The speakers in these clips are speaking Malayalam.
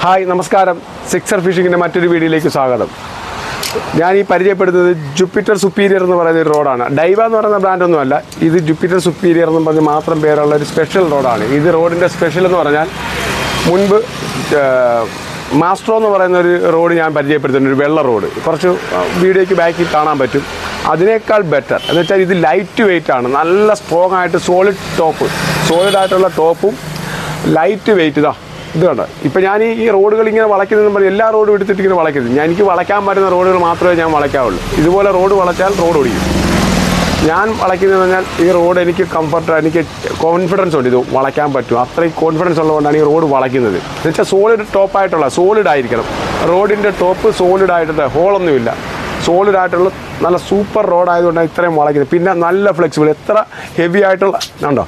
ഹായ് നമസ്കാരം സിക്സർ ഫിഷിങ്ങിൻ്റെ മറ്റൊരു വീഡിയോയിലേക്ക് സ്വാഗതം ഞാൻ ഈ പരിചയപ്പെടുന്നത് ജുപ്പിറ്റർ സുപ്പീരിയർ എന്ന് പറയുന്ന ഒരു റോഡാണ് ഡൈവ എന്ന് പറയുന്ന ബ്രാൻഡൊന്നുമല്ല ഇത് ജുപ്പിറ്റർ സുപ്പീരിയർ എന്ന് പറഞ്ഞ് മാത്രം പേരുള്ള ഒരു സ്പെഷ്യൽ റോഡാണ് ഇത് റോഡിൻ്റെ സ്പെഷ്യൽ എന്ന് പറഞ്ഞാൽ മുൻപ് ഏഹ്, മാസ്ട്രോ എന്ന് പറയുന്ന ഒരു റോഡ് ഞാൻ പരിചയപ്പെടുത്തുന്നുണ്ട് ഒരു വെള്ള റോഡ് കുറച്ച് വീഡിയോയ്ക്ക് ബാക്കിൽ കാണാൻ പറ്റും അതിനേക്കാൾ ബെറ്റർ എന്ന് വെച്ചാൽ ഇത് ലൈറ്റ് വെയിറ്റ് ആണ് നല്ല സ്ട്രോങ് ആയിട്ട് സോളിഡ് ടോപ്പ് സോളിഡ് ആയിട്ടുള്ള ടോപ്പും ലൈറ്റ് വെയിറ്റ് ഇതാ ഇത് കണ്ടോ ഇപ്പം ഞാൻ ഈ- ഈ റോഡുകൾ ഇങ്ങനെ വളയ്ക്കുന്നതെന്ന് പറഞ്ഞാൽ എല്ലാ റോഡും എടുത്തിട്ട് ഇങ്ങനെ വളയ്ക്കുന്നത് ഞാൻ എനിക്ക് വളയ്ക്കാൻ പറ്റുന്ന റോഡുകൾ മാത്രമേ ഞാൻ വളയ്ക്കാവുള്ളൂ ഇതുപോലെ റോഡ് വളച്ചാൽ റോഡ് ഓടിക്കും ഞാൻ വളയ്ക്കുന്നതെന്ന് പറഞ്ഞാൽ ഈ റോഡ് എനിക്ക് കംഫർട്ട് എനിക്ക് കോൺഫിഡൻസ് ഉണ്ട് ഇത് വളയ്ക്കാൻ പറ്റും അത്രയും കോൺഫിഡൻസ് ഉള്ളതുകൊണ്ടാണ് ഈ റോഡ് വളയ്ക്കുന്നത് എന്ന് വെച്ചാൽ സോളിഡ് ടോപ്പായിട്ടുള്ള സോളിഡ് ആയിരിക്കണം റോഡിൻ്റെ ടോപ്പ് സോളിഡ് ആയിട്ട് ഹോളൊന്നുമില്ല സോളിഡ് ആയിട്ടുള്ള നല്ല സൂപ്പർ റോഡ് ആയതുകൊണ്ടാണ് ഇത്രയും വളയ്ക്കുന്നത് പിന്നെ നല്ല ഫ്ലെക്സിബിൾ എത്ര ഹെവി ആയിട്ടുള്ള ഉണ്ടോ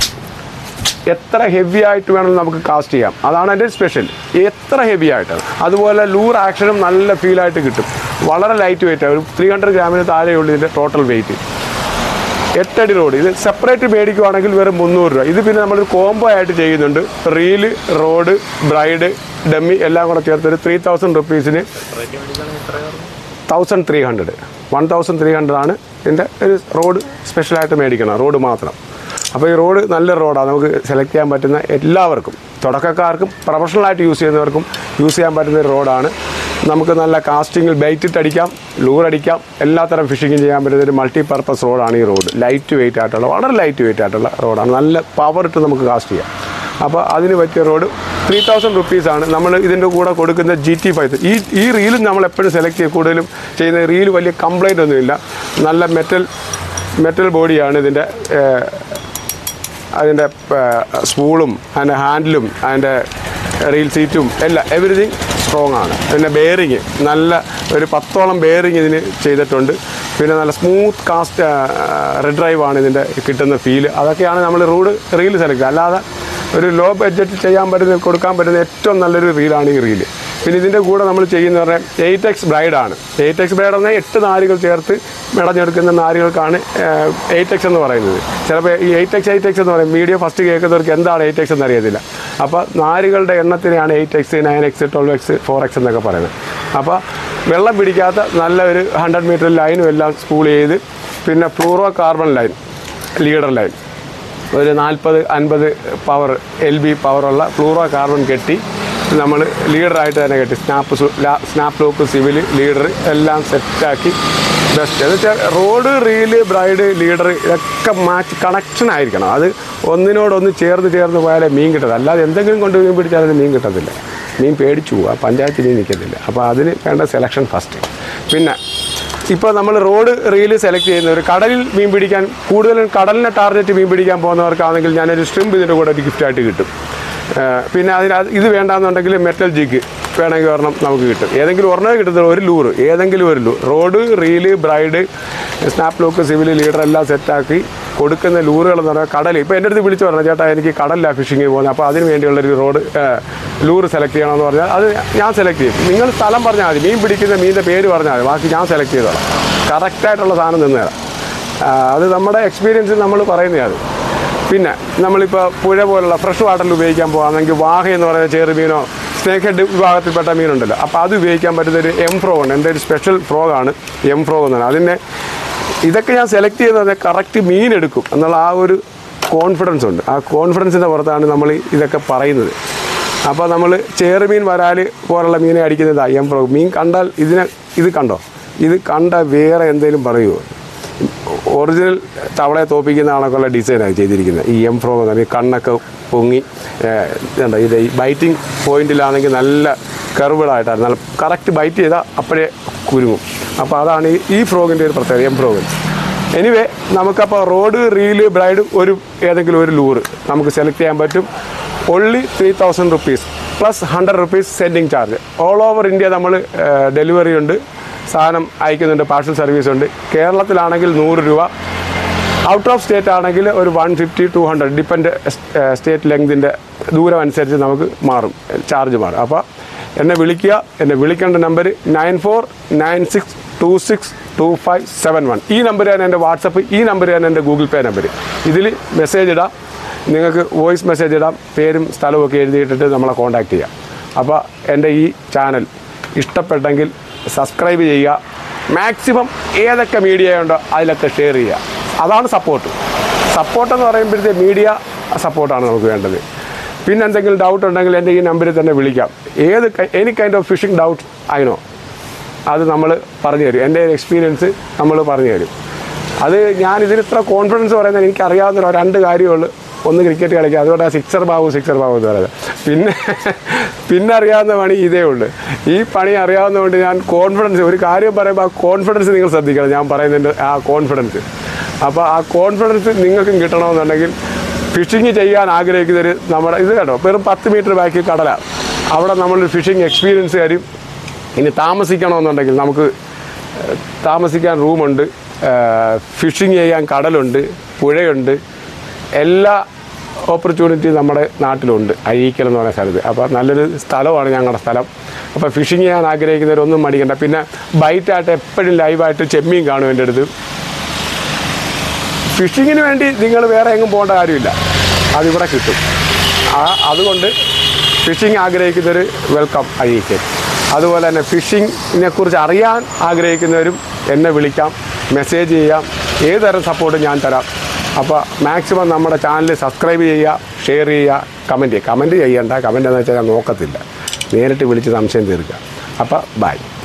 എത്ര ഹെവി ആയിട്ട് വേണമെങ്കിൽ നമുക്ക് കാസ്റ്റ് ചെയ്യാം അതാണ് എൻ്റെ സ്പെഷ്യൽ എത്ര ഹെവി ആയിട്ട് അതുപോലെ ലൂർ ആക്ഷനും നല്ല ഫീലായിട്ട് കിട്ടും വളരെ ലൈറ്റ് വെയിറ്റ് ഒരു ത്രീ ഹൺഡ്രഡ് ഗ്രാമിന് താഴെയുള്ളൂ ഇതിൻ്റെ ടോട്ടൽ വെയിറ്റ് എട്ടടി റോഡ് ഇത് സെപ്പറേറ്റ് മേടിക്കുവാണെങ്കിൽ വെറും മുന്നൂറ് രൂപ ഇത് പിന്നെ നമ്മളൊരു കോംബോ ആയിട്ട് ചെയ്യുന്നുണ്ട് റീല് റോഡ് ബ്രൈഡ് ഡമ്മി എല്ലാം കൂടെ ചേർത്ത് ഒരു ത്രീ തൗസൻഡ് റുപ്പീസിന് thousand three hundred one thousand three hundred ആണ് ഇതിൻ്റെ ഒരു റോഡ് സ്പെഷ്യലായിട്ട് മേടിക്കണം റോഡ് മാത്രം അപ്പോൾ ഈ റോഡ് നല്ല റോഡാണ് നമുക്ക് സെലക്ട് ചെയ്യാൻ പറ്റുന്ന എല്ലാവർക്കും തുടക്കക്കാർക്കും പ്രൊഫഷണലായിട്ട് യൂസ് ചെയ്യുന്നവർക്കും യൂസ് ചെയ്യാൻ പറ്റുന്ന ഒരു റോഡാണ് നമുക്ക് നല്ല കാസ്റ്റിങ്ങിൽ ബൈറ്റിട്ട് അടിക്കാം ലൂർ അടിക്കാം എല്ലാത്തരം ഫിഷിങ്ങും ചെയ്യാൻ പറ്റുന്ന ഒരു മൾട്ടി പർപ്പസ് റോഡാണ് ഈ റോഡ് ലൈറ്റ് വെയിറ്റ് ആയിട്ടുള്ള വളരെ ലൈറ്റ് വെയിറ്റ് ആയിട്ടുള്ള റോഡാണ് നല്ല പവർ ഇട്ട് നമുക്ക് കാസ്റ്റ് ചെയ്യാം അപ്പോൾ അതിന് പറ്റിയ റോഡ് ത്രീ തൗസൻഡ് റുപ്പീസാണ് നമ്മൾ ഇതിൻ്റെ കൂടെ കൊടുക്കുന്ന ജി ടി ഫൈവ് ഈ ഈ റീലും നമ്മൾ എപ്പോഴും സെലക്ട് ചെയ്യും കൂടുതലും ചെയ്യുന്ന റീൽ വലിയ കംപ്ലൈൻ്റ് ഒന്നുമില്ല നല്ല മെറ്റൽ മെറ്റൽ ബോഡിയാണ് ഇതിൻ്റെ ഏഹ്, അതിൻ്റെ സ്പൂളും അതിൻ്റെ ഹാൻഡിലും അതിൻ്റെ റീൽ സീറ്റും എല്ലാം എവറിഥിങ് സ്ട്രോങ് ആണ് പിന്നെ ബെയറിങ് നല്ല ഒരു പത്തോളം ബെയറിങ് ഇതിന് ചെയ്തിട്ടുണ്ട് പിന്നെ നല്ല സ്മൂത്ത് കാസ്റ്റ് റെഡ് ഡ്രൈവ് ആണ് ഇതിൻ്റെ കിട്ടുന്ന ഫീല് അതൊക്കെയാണ് നമ്മൾ റൂഡ് റീൽ സെലക്ട് അല്ലാതെ ഒരു ലോ ബഡ്ജറ്റ് ചെയ്യാൻ പറ്റുന്ന കൊടുക്കാൻ പറ്റുന്ന ഏറ്റവും നല്ലൊരു റീലാണ് ഈ റീല് പിന്നെ ഇതിൻ്റെ കൂടെ നമ്മൾ ചെയ്യുന്ന പറഞ്ഞാൽ എയ്റ്റ് എക്സ് ബ്രൈഡാണ് എയ്റ്റ് എക്സ് ബ്രൈഡ് എന്നാൽ എട്ട് നാരുകൾ ചേർത്ത് മെടഞ്ഞെടുക്കുന്ന നാരുകൾക്കാണ് എയ്റ്റ് എക്സ് എന്ന് പറയുന്നത് ചിലപ്പോൾ ഈ എയ്റ്റ് എക്സ് എയ്റ്റ് എക്സ് എന്ന് പറയും വീഡിയോ ഫസ്റ്റ് കേൾക്കുന്നവർക്ക് എന്താണ് എയ്റ്റ് എക്സ് എന്ന് അറിയത്തില്ല അപ്പോൾ നാരുകളുടെ എണ്ണത്തിനെയാണ് eight X nine X twelve X four X എന്നൊക്കെ പറയുന്നത് അപ്പോൾ വെള്ളം പിടിക്കാത്ത നല്ല ഒരു ഹൺഡ്രഡ് മീറ്റർ ലൈനും എല്ലാം സ്പൂൾ ചെയ്ത് പിന്നെ fluorocarbon line leader line ഒരു നാൽപ്പത് അൻപത് പവർ എൽ ബി പവറുള്ള ഫ്ലൂറോ കാർബൺ കെട്ടി നമ്മൾ ലീഡറായിട്ട് തന്നെ കെട്ടി സ്നാപ്പ് സു- ലാ- സ്നാപ്പ് ലോക്ക് സിവിൽ ലീഡർ എല്ലാം സെറ്റാക്കി ബെസ്റ്റ് എന്ന് വെച്ചാൽ റോഡ് റീല് ബ്രൈഡ് ലീഡർ ഇതൊക്കെ മാച്ച് കണക്ഷൻ ആയിരിക്കണം അത് ഒന്നിനോടൊന്ന് ചേർന്ന് ചേർന്ന് പോയാലേ മീൻ കിട്ടത് അല്ലാതെ എന്തെങ്കിലും കൊണ്ട് മീൻ പിടിച്ചാൽ അത് മീൻ കിട്ടത്തില്ല മീൻ പേടിച്ചു പോവുക പഞ്ചായത്തിൽ മീൻ നിൽക്കത്തില്ല അപ്പോൾ അതിന് വേണ്ട സെലക്ഷൻ ഫസ്റ്റ് പിന്നെ ഇപ്പോൾ നമ്മൾ റോഡ് റീല് സെലക്ട് ചെയ്യുന്നവർ കടലിൽ മീൻ പിടിക്കാൻ കൂടുതലും കടലിനെ ടാർഗറ്റ് മീൻ പിടിക്കാൻ പോകുന്നവർക്കാണെങ്കിൽ ഞാനൊരു സ്ട്രിമ്പ് ഇതിൻ്റെ കൂടെ ഒരു ഗിഫ്റ്റായിട്ട് കിട്ടും ആ, പിന്നെ അതിന് അത് ഇത് വേണ്ടാന്നുണ്ടെങ്കിൽ മെറ്റൽ ജിഗ് വേണമെങ്കിൽ ഒരെണ്ണം നമുക്ക് കിട്ടും ഏതെങ്കിലും ഒരെണ്ണം കിട്ടുന്നത് ഒരു ലൂറ് ഏതെങ്കിലും ഒരു lure rod reel braid snap lock swivel leader എല്ലാം സെറ്റാക്കി കൊടുക്കുന്ന ലൂറുകൾ എന്ന് പറഞ്ഞാൽ കടൽ ഇപ്പോൾ എൻ്റെ അടുത്ത് വിളിച്ചു പറഞ്ഞു ചേട്ടാ എനിക്ക് കടലിലാണ് ഫിഷിങ്ങിന് പോകുന്നത് അപ്പോൾ അതിന് വേണ്ടിയുള്ളൊരു റോഡ് ലൂറ് സെലക്ട് ചെയ്യണമെന്ന് പറഞ്ഞാൽ അത് ഞാൻ സെലക്ട് ചെയ്യും നിങ്ങൾ സ്ഥലം പറഞ്ഞാൽ മതി മീൻ പിടിക്കുന്ന മീനിൻ്റെ പേര് പറഞ്ഞാൽ മതി ബാക്കി ഞാൻ സെലക്ട് ചെയ്തോളാം കറക്റ്റായിട്ടുള്ള സാധനം നിന്ന് തരാം ആ, അത് നമ്മുടെ എക്സ്പീരിയൻസിൽ നമ്മൾ പറയുന്നതാണ് പിന്നെ നമ്മളിപ്പോൾ പുഴ പോലുള്ള ഫ്രഷ് വാട്ടറിൽ ഉപയോഗിക്കാൻ പോകുകയാണെങ്കിൽ വാഹ എന്ന് പറയുന്ന ചെറു മീനോ സ്നേക്ക് ഹെഡ് വിഭാഗത്തിൽപ്പെട്ട മീനുണ്ടല്ലോ അപ്പോൾ അത് ഉപയോഗിക്കാൻ പറ്റുന്ന ഒരു എം ഫ്രോ ഉണ്ട് എൻ്റെ ഒരു സ്പെഷ്യൽ ഫ്രോഗാണ് എം ഫ്രോ എന്നാണ് അതിൻ്റെ ഇതൊക്കെ ഞാൻ സെലക്ട് ചെയ്യുന്നത് കറക്റ്റ് മീൻ എടുക്കും എന്നുള്ള ആ ഒരു കോൺഫിഡൻസ് ഉണ്ട് ആ കോൺഫിഡൻസിൻ്റെ പുറത്താണ് നമ്മൾ ഇതൊക്കെ പറയുന്നത് അപ്പോൾ നമ്മൾ ചേറുമീൻ വരാൽ പോലുള്ള മീനെ അടിക്കുന്നത് എം ഫ്രോ മീൻ കണ്ടാൽ ഇതിനെ ഇത് കണ്ടോ ഇത് കണ്ട വേറെ എന്തെങ്കിലും പറയുമോ ഒറിജിനൽ തവളയെ തോപ്പിക്കുന്ന കണക്കുള്ള ഡിസൈനാണ് ചെയ്തിരിക്കുന്നത് ഈ എം ഫ്രോ എന്ന് പറഞ്ഞാൽ കണ്ണൊക്കെ പൊങ്ങി ഏഹ്, ഇതുണ്ട് ഇത് ഈ ബൈറ്റിംഗ് പോയിന്റിലാണെങ്കിൽ നല്ല കർവിഡായിട്ടാണ് നല്ല കറക്റ്റ് ബൈറ്റ് ചെയ്താൽ അപ്പോഴേ കുരുങ്ങും അപ്പോൾ അതാണ് ഈ- ഈ ഫ്രോഗിൻ്റെ ഒരു പ്രത്യേകത എം ഫ്രോഗിന് എനിവേ നമുക്കപ്പോൾ റോഡ് റീല് ബ്രൈഡ് ഒരു ഏതെങ്കിലും ഒരു ലൂറ് നമുക്ക് സെലക്ട് ചെയ്യാൻ പറ്റും only three thousand rupees plus hundred rupees sending charge all over India നമ്മൾ ഡെലിവറി ഉണ്ട് സാധനം അയക്കുന്നുണ്ട് പാർസൽ സർവീസ് ഉണ്ട് കേരളത്തിലാണെങ്കിൽ നൂറ് രൂപ ഔട്ട് ഓഫ് സ്റ്റേറ്റ് ആണെങ്കിൽ ഒരു one fifty two hundred depend state ലെങ്തിൻ്റെ ദൂരം അനുസരിച്ച് നമുക്ക് മാറും ചാർജ് മാറും അപ്പോൾ എന്നെ വിളിക്കുക എന്നെ വിളിക്കേണ്ട number nine four nine six two six two five seven one ഈ നമ്പറാണ് എൻ്റെ വാട്സപ്പ് ഈ നമ്പറാണ് എൻ്റെ ഗൂഗിൾ പേ നമ്പർ ഇതിൽ മെസ്സേജ് ഇടാം നിങ്ങൾക്ക് വോയിസ് മെസ്സേജ് ഇടാം പേരും സ്ഥലവും ഒക്കെ എഴുതിയിട്ടിട്ട് നമ്മളെ കോൺടാക്ട് ചെയ്യാം അപ്പോൾ എൻ്റെ ഈ ചാനൽ ഇഷ്ടപ്പെട്ടെങ്കിൽ സബ്സ്ക്രൈബ് ചെയ്യുക മാക്സിമം ഏതൊക്കെ മീഡിയ ഉണ്ടോ അതിലൊക്കെ ഷെയർ ചെയ്യുക അതാണ് സപ്പോർട്ട് സപ്പോർട്ട് എന്ന് പറയുമ്പോഴത്തെ മീഡിയ സപ്പോർട്ടാണ് നമുക്ക് വേണ്ടത് പിന്നെ എന്തെങ്കിലും ഡൗട്ട് ഉണ്ടെങ്കിൽ എൻ്റെ ഈ നമ്പറിൽ തന്നെ വിളിക്കാം ഏത് any kind of fishing doubt അതിനോ അത് നമ്മൾ പറഞ്ഞു തരും എൻ്റെ എക്സ്പീരിയൻസ് നമ്മൾ പറഞ്ഞു തരും അത് ഞാൻ ഇതിന് ഇത്ര കോൺഫിഡൻസ് പറയുന്നത് എനിക്ക് അറിയാവുന്ന ഒരു രണ്ട് കാര്യമുള്ളൂ ഒന്ന് ക്രിക്കറ്റ് കളിക്കുക അതുകൊണ്ട് ആ സിക്സർ ബാബു സിക്സർ ബാബു എന്ന് പറയുന്നത് പിന്നെ പിന്നെ അറിയാവുന്ന പണി ഇതേ ഉള്ളൂ ഈ പണി അറിയാവുന്നതുകൊണ്ട് ഞാൻ കോൺഫിഡൻസ് ഒരു കാര്യം പറയുമ്പോൾ ആ കോൺഫിഡൻസ് നിങ്ങൾ ശ്രദ്ധിക്കണം ഞാൻ പറയുന്നതിൻ്റെ ആ കോൺഫിഡൻസ് അപ്പോൾ ആ കോൺഫിഡൻസ് നിങ്ങൾക്കും കിട്ടണമെന്നുണ്ടെങ്കിൽ ഫിഷിങ് ചെയ്യാൻ ആഗ്രഹിക്കുന്നവർ നമ്മുടെ ഇത് കേട്ടോ വെറും പത്ത് മീറ്റർ ബാക്കിൽ കടല അവിടെ നമ്മൾ ഫിഷിംഗ് എക്സ്പീരിയൻസ് കാര്യം ഇനി താമസിക്കണമെന്നുണ്ടെങ്കിൽ നമുക്ക് ഏഹ്, താമസിക്കാൻ റൂമുണ്ട് ഫിഷിംഗ് ചെയ്യാൻ കടലുണ്ട് പുഴയുണ്ട് എല്ലാ ഓപ്പർച്യൂണിറ്റി നമ്മുടെ നാട്ടിലുണ്ട് അഴീക്കൽ എന്ന് പറയുന്ന സ്ഥലത്ത് അപ്പോൾ നല്ലൊരു സ്ഥലമാണ് ഞങ്ങളുടെ സ്ഥലം അപ്പോൾ ഫിഷിംഗ് ചെയ്യാൻ ആഗ്രഹിക്കുന്നവരൊന്നും മടിക്കണ്ട പിന്നെ ബൈറ്റായിട്ട് എപ്പോഴും ലൈവായിട്ട് ചെമ്മീൻ കാണും എൻ്റെ അടുത്ത് ഫിഷിങ്ങിന് വേണ്ടി നിങ്ങൾ വേറെ എങ്ങും പോകേണ്ട കാര്യമില്ല അതിവിടെ കിട്ടും ആ അതുകൊണ്ട് ഫിഷിംഗ് ആഗ്രഹിക്കുന്നവർ വെൽക്കം അഴീക്കൽ അതുപോലെ തന്നെ ഫിഷിങ്ങിനെ കുറിച്ച് അറിയാൻ ആഗ്രഹിക്കുന്നവരും എന്നെ വിളിക്കാം മെസ്സേജ് ചെയ്യാം ഏത് തരം സപ്പോർട്ടും ഞാൻ തരാം അപ്പോൾ മാക്സിമം നമ്മുടെ ചാനൽ സബ്സ്ക്രൈബ് ചെയ്യുക ഷെയർ ചെയ്യുക കമൻറ്റ് ചെയ്യുക കമൻറ്റ് ചെയ്യണ്ട കമൻറ്റ് എന്ന് വെച്ചാൽ ഞാൻ നോക്കത്തില്ല നേരിട്ട് വിളിച്ച് സംശയം തീർക്കുക അപ്പോൾ ബൈ